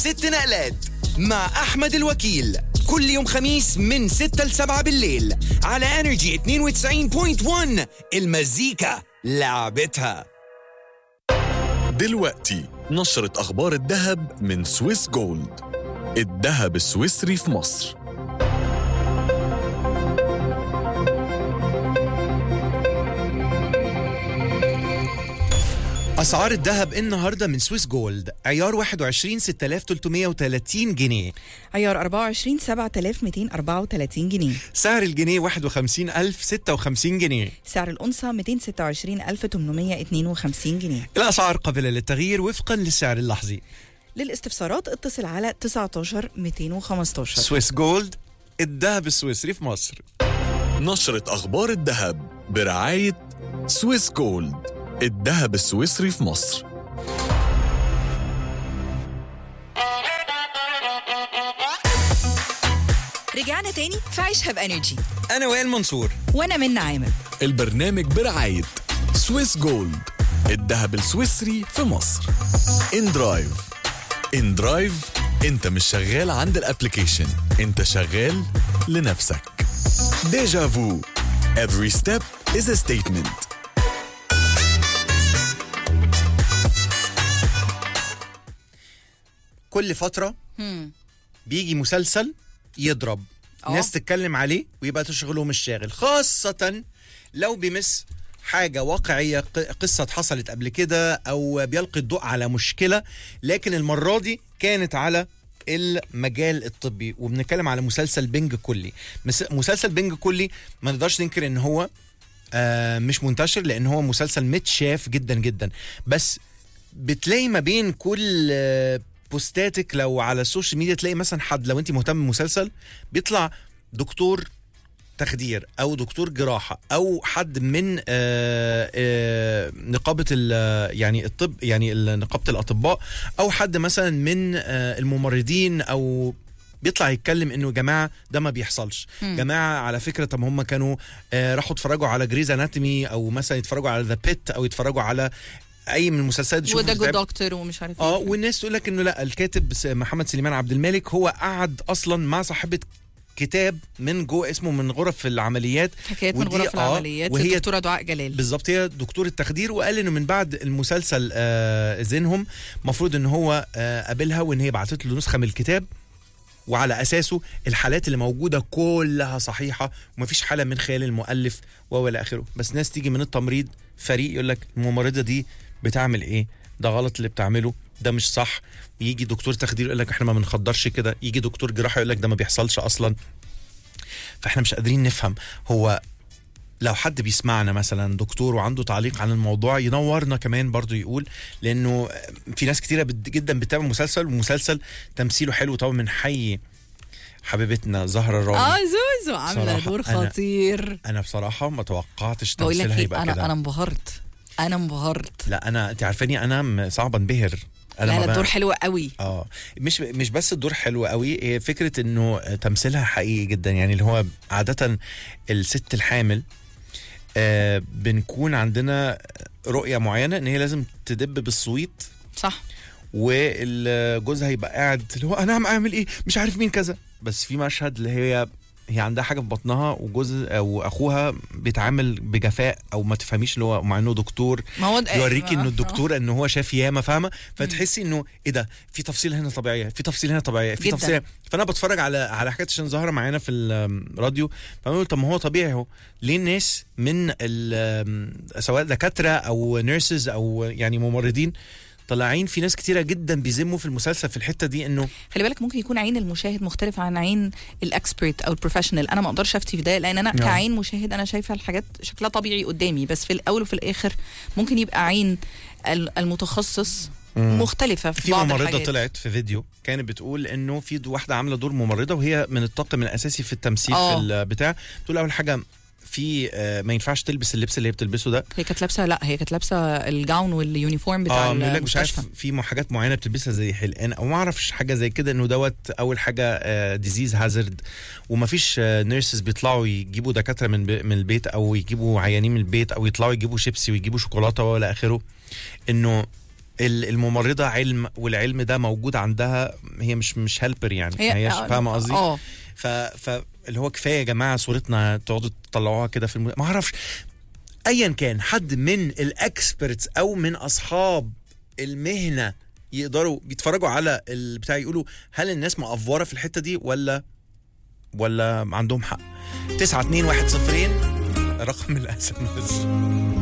ست نقلات مع أحمد الوكيل كل يوم خميس من 6 ل 7 بالليل على انرجي 92.1 المزيكا لعبتها دلوقتي نشرة أخبار الذهب من سويس جولد الذهب السويسري في مصر أسعار الذهب النهاردة من سويس جولد عيار 21 6330 جنيه عيار 24 7234 جنيه سعر الجنيه 51056 جنيه سعر الأنصة 226852 جنيه الأسعار قابلة للتغيير وفقا للسعر اللحظي للاستفسارات اتصل على 19 215 سويس جولد الذهب السويسري في مصر نشرة أخبار الذهب برعاية سويس جولد الذهب السويسري في مصر رجعنا تاني في عيشها بانرجي أنا وائل منصور وانا من عامر البرنامج برعاية سويس جولد الذهب السويسري في مصر ان درايف ان درايف انت مش شغال عند الابليكيشن انت شغال لنفسك ديجا فو every step is a statement كل فترة بيجي مسلسل يضرب آه. ناس تتكلم عليه ويبقى تشغلهم الشاغل خاصة لو بيمس حاجة واقعية ق- قصة حصلت قبل كده أو بيلقي الضوء على مشكلة لكن المرة دي كانت على المجال الطبي وبنتكلم على مسلسل بنج كلي مس- مسلسل بنج كلي ما نقدرش ننكر ان هو آه مش منتشر لان هو مسلسل متشاف جدا جدا بس بتلاقي ما بين كل آه، بوستاتك لو على السوشيال ميديا تلاقي مثلا حد لو انت مهتم بمسلسل بيطلع دكتور تخدير او دكتور جراحه او حد من آه، آه، نقابه ال- يعني الطب يعني ال- نقابه الاطباء او حد مثلا من آه، الممرضين او بيطلع يتكلم انه يا جماعه ده ما بيحصلش جماعه على فكره طب هم كانوا آه، راحوا اتفرجوا على جريز اناتومي او مثلا يتفرجوا على ذا بيت او يتفرجوا على اي من المسلسلات يشوفوا وده جود بتتعب- دكتور ومش عارف اه ايه والناس تقول لك انه لا الكاتب س- محمد سليمان عبد الملك هو قعد اصلا مع صاحبه كتاب من جوه اسمه من غرف العمليات حكايات من ودي- غرف آه، العمليات وهي الدكتوره دعاء جلال بالظبط هي دكتور التخدير وقال انه من بعد المسلسل آه زينهم المفروض ان هو آه قابلها وان هي بعتت له نسخه من الكتاب وعلى اساسه الحالات اللي موجوده كلها صحيحه ومفيش حاله من خيال المؤلف وهو الى اخره بس ناس تيجي من التمريض فريق يقول لك الممرضه دي بتعمل ايه ده غلط اللي بتعمله ده مش صح ويجي دكتور تخدير يقول لك احنا ما بنخدرش كده يجي دكتور جراحه يقول لك ده ما بيحصلش اصلا فاحنا مش قادرين نفهم هو لو حد بيسمعنا مثلا دكتور وعنده تعليق عن الموضوع ينورنا كمان برضو يقول لانه في ناس كتيره بت- جدا بتتابع مسلسل ومسلسل تمثيله حلو طبعا من حي حبيبتنا زهره الرامي اه زوزو عامله صراحة دور أنا- خطير انا بصراحه ما توقعتش بقول لك تمثيلها ايه يبقى انا كده انا انبهرت انا انبهرت لا انا انت عارفاني انا م- صعب انبهر انا لا ما لا الدور بقى- حلو قوي اه مش مش بس الدور حلو قوي هي فكره انه تمثيلها حقيقي جدا يعني اللي هو عاده الست الحامل آه بنكون عندنا رؤيه معينه ان هي لازم تدب بالصويت صح وجوزها يبقى قاعد اللي هو انا اعمل ايه مش عارف مين كذا بس في مشهد اللي هي هي عندها حاجه في بطنها وجوز او اخوها بيتعامل بجفاء او ما تفهميش اللي هو مع انه دكتور ما هو ده- يوريكي ما- انه الدكتور ان هو شاف ياما فاهمه فتحسي انه ايه ده في تفصيل هنا طبيعيه في تفصيل هنا طبيعيه في جداً. تفصيل فانا بتفرج على على حاجات عشان ظاهره معانا في الراديو فبقول طب ما هو طبيعي اهو ليه الناس من ال- سواء دكاتره او نيرسز او يعني ممرضين طالعين في ناس كتيره جدا بيذموا في المسلسل في الحته دي انه خلي بالك ممكن يكون عين المشاهد مختلف عن عين الاكسبرت او البروفيشنال انا ما اقدرش افتي في ده لان انا نعم. كعين مشاهد انا شايفه الحاجات شكلها طبيعي قدامي بس في الاول وفي الاخر ممكن يبقى عين ال- المتخصص مختلفه في, في بعض ممرضه الحاجات. طلعت في فيديو كانت بتقول انه في د- واحده عامله دور ممرضه وهي من الطاقم الاساسي في التمثيل آه. في البتاع بتقول اول حاجه في آه، ما ينفعش تلبس اللبس اللي هي بتلبسه ده هي كانت لابسه لا هي كانت لابسه الجاون واليونيفورم بتاع اه بيقول لك مش عارف المستشفى في م- حاجات معينه بتلبسها زي حلقان او ما اعرفش حاجه زي كده انه دوت اول حاجه ديزيز هازارد ومفيش نيرسز بيطلعوا يجيبوا دكاتره من بي- من البيت او يجيبوا عيانين من البيت او يطلعوا يجيبوا شيبسي ويجيبوا شوكولاته ولا اخره انه ال- الممرضه علم والعلم ده موجود عندها هي مش مش هيلبر يعني هي- هي آه، فاهمه قصدي اه ف ف اللي هو كفايه يا جماعه صورتنا تقعدوا تطلعوها كده في الم... ما اعرفش ايا كان حد من الاكسبرتس او من اصحاب المهنه يقدروا بيتفرجوا على البتاع يقولوا هل الناس مقفوره في الحته دي ولا ولا عندهم حق 9 2 1 0 رقم الاس ام اس